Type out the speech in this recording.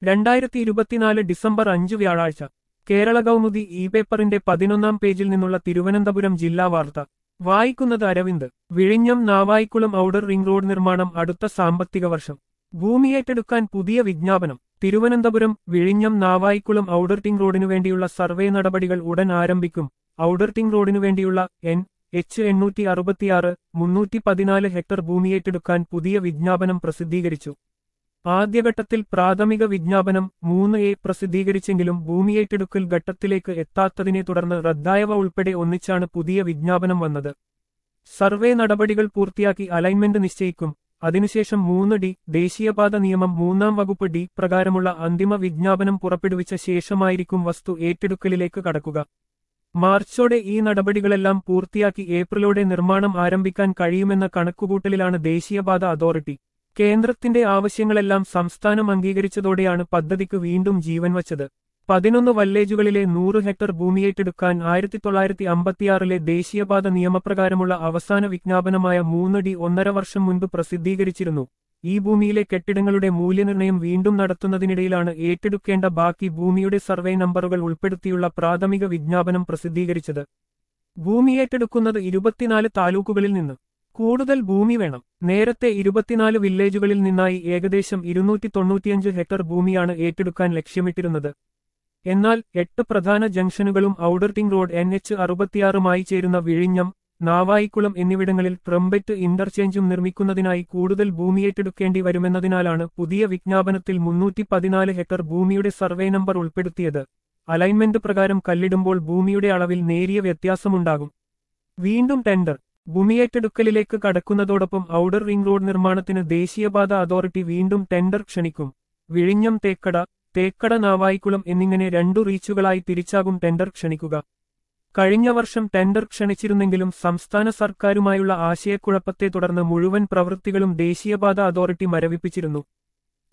രണ്ടായിരത്തി ഇരുപത്തിനാല് ഡിസംബർ അഞ്ച് വ്യാഴാഴ്ച കേരള കൗമുദി ഇ പേപ്പറിന്റെ പതിനൊന്നാം പേജിൽ നിന്നുള്ള തിരുവനന്തപുരം ജില്ലാ വാർത്ത വായിക്കുന്നത് അരവിന്ദ് വിഴിഞ്ഞം നാവായിക്കുളം ഔഡർ റിംഗ് റോഡ് നിർമ്മാണം അടുത്ത സാമ്പത്തിക വർഷം ഭൂമിയേറ്റെടുക്കാൻ പുതിയ വിജ്ഞാപനം തിരുവനന്തപുരം വിഴിഞ്ഞം നാവായിക്കുളം ഔഡർ ടിംഗ് റോഡിനു വേണ്ടിയുള്ള സർവേ നടപടികൾ ഉടൻ ആരംഭിക്കും ഔഡർ ടിംഗ് റോഡിനു വേണ്ടിയുള്ള എൻ എച്ച് എണ്ണൂറ്റി അറുപത്തിയാറ് മുന്നൂറ്റി പതിനാല് ഹെക്ടർ ഭൂമിയേറ്റെടുക്കാൻ പുതിയ വിജ്ഞാപനം പ്രസിദ്ധീകരിച്ചു ആദ്യഘട്ടത്തിൽ പ്രാഥമിക വിജ്ഞാപനം മൂന്ന് എ പ്രസിദ്ധീകരിച്ചെങ്കിലും ഭൂമിയേറ്റെടുക്കൽ ഘട്ടത്തിലേക്ക് എത്താത്തതിനെ തുടർന്ന് റദ്ദായവ ഉൾപ്പെടെ ഒന്നിച്ചാണ് പുതിയ വിജ്ഞാപനം വന്നത് സർവേ നടപടികൾ പൂർത്തിയാക്കി അലൈൻമെന്റ് നിശ്ചയിക്കും അതിനുശേഷം മൂന്ന് ഡി ദേശീയപാത നിയമം മൂന്നാം വകുപ്പ് ഡി പ്രകാരമുള്ള അന്തിമ വിജ്ഞാപനം പുറപ്പെടുവിച്ച ശേഷമായിരിക്കും വസ്തു ഏറ്റെടുക്കലിലേക്ക് കടക്കുക മാർച്ചോടെ ഈ നടപടികളെല്ലാം പൂർത്തിയാക്കി ഏപ്രിലോടെ നിർമ്മാണം ആരംഭിക്കാൻ കഴിയുമെന്ന കണക്കുകൂട്ടലിലാണ് ദേശീയപാത അതോറിറ്റി കേന്ദ്രത്തിന്റെ ആവശ്യങ്ങളെല്ലാം സംസ്ഥാനം അംഗീകരിച്ചതോടെയാണ് പദ്ധതിക്ക് വീണ്ടും ജീവൻ വച്ചത് പതിനൊന്ന് വല്ലേജുകളിലെ നൂറ് ഹെക്ടർ ഭൂമിയേറ്റെടുക്കാൻ ആയിരത്തി തൊള്ളായിരത്തി അമ്പത്തിയാറിലെ ദേശീയപാത നിയമപ്രകാരമുള്ള അവസാന വിജ്ഞാപനമായ മൂന്ന് ഡി ഒന്നര വർഷം മുൻപ് പ്രസിദ്ധീകരിച്ചിരുന്നു ഈ ഭൂമിയിലെ കെട്ടിടങ്ങളുടെ മൂല്യനിർണ്ണയം വീണ്ടും നടത്തുന്നതിനിടയിലാണ് ഏറ്റെടുക്കേണ്ട ബാക്കി ഭൂമിയുടെ സർവേ നമ്പറുകൾ ഉൾപ്പെടുത്തിയുള്ള പ്രാഥമിക വിജ്ഞാപനം പ്രസിദ്ധീകരിച്ചത് ഭൂമിയേറ്റെടുക്കുന്നത് ഇരുപത്തിനാല് താലൂക്കുകളിൽ നിന്ന് കൂടുതൽ ഭൂമി വേണം നേരത്തെ ഇരുപത്തിനാല് വില്ലേജുകളിൽ നിന്നായി ഏകദേശം ഇരുന്നൂറ്റി തൊണ്ണൂറ്റിയഞ്ച് ഹെക്ടർ ഭൂമിയാണ് ഏറ്റെടുക്കാൻ ലക്ഷ്യമിട്ടിരുന്നത് എന്നാൽ എട്ട് പ്രധാന ജംഗ്ഷനുകളും outer ring road N H അറുപത്തിയാറുമായി ചേരുന്ന വിഴിഞ്ഞം നാവായിക്കുളം എന്നിവിടങ്ങളിൽ ട്രംപറ്റ് ഇന്റർചേഞ്ചും നിർമ്മിക്കുന്നതിനായി കൂടുതൽ ഭൂമിയേറ്റെടുക്കേണ്ടി വരുമെന്നതിനാലാണ് പുതിയ വിജ്ഞാപനത്തിൽ മുന്നൂറ്റി പതിനാല് ഹെക്ടർ ഭൂമിയുടെ സർവേ നമ്പർ ഉൾപ്പെടുത്തിയത് അലൈൻമെന്റ് പ്രകാരം കല്ലിടുമ്പോൾ ഭൂമിയുടെ അളവിൽ നേരിയ വ്യത്യാസമുണ്ടാകും വീണ്ടും ടെൻഡർ ഭൂമിയേറ്റെടുക്കലിലേക്ക് കടക്കുന്നതോടൊപ്പം ഔഡർ റിംഗ് റോഡ് നിർമ്മാണത്തിന് ദേശീയപാത അതോറിറ്റി വീണ്ടും ടെൻഡർ ക്ഷണിക്കും വിഴിഞ്ഞം തേക്കട തേക്കട നാവായിക്കുളം എന്നിങ്ങനെ രണ്ടു റീച്ചുകളായി തിരിച്ചാകും ടെൻഡർ ക്ഷണിക്കുക കഴിഞ്ഞ വർഷം ടെൻഡർ ക്ഷണിച്ചിരുന്നെങ്കിലും സംസ്ഥാന സർക്കാരുമായുള്ള ആശയക്കുഴപ്പത്തെ തുടർന്ന് മുഴുവൻ പ്രവൃത്തികളും ദേശീയപാത അതോറിറ്റി മരവിപ്പിച്ചിരുന്നു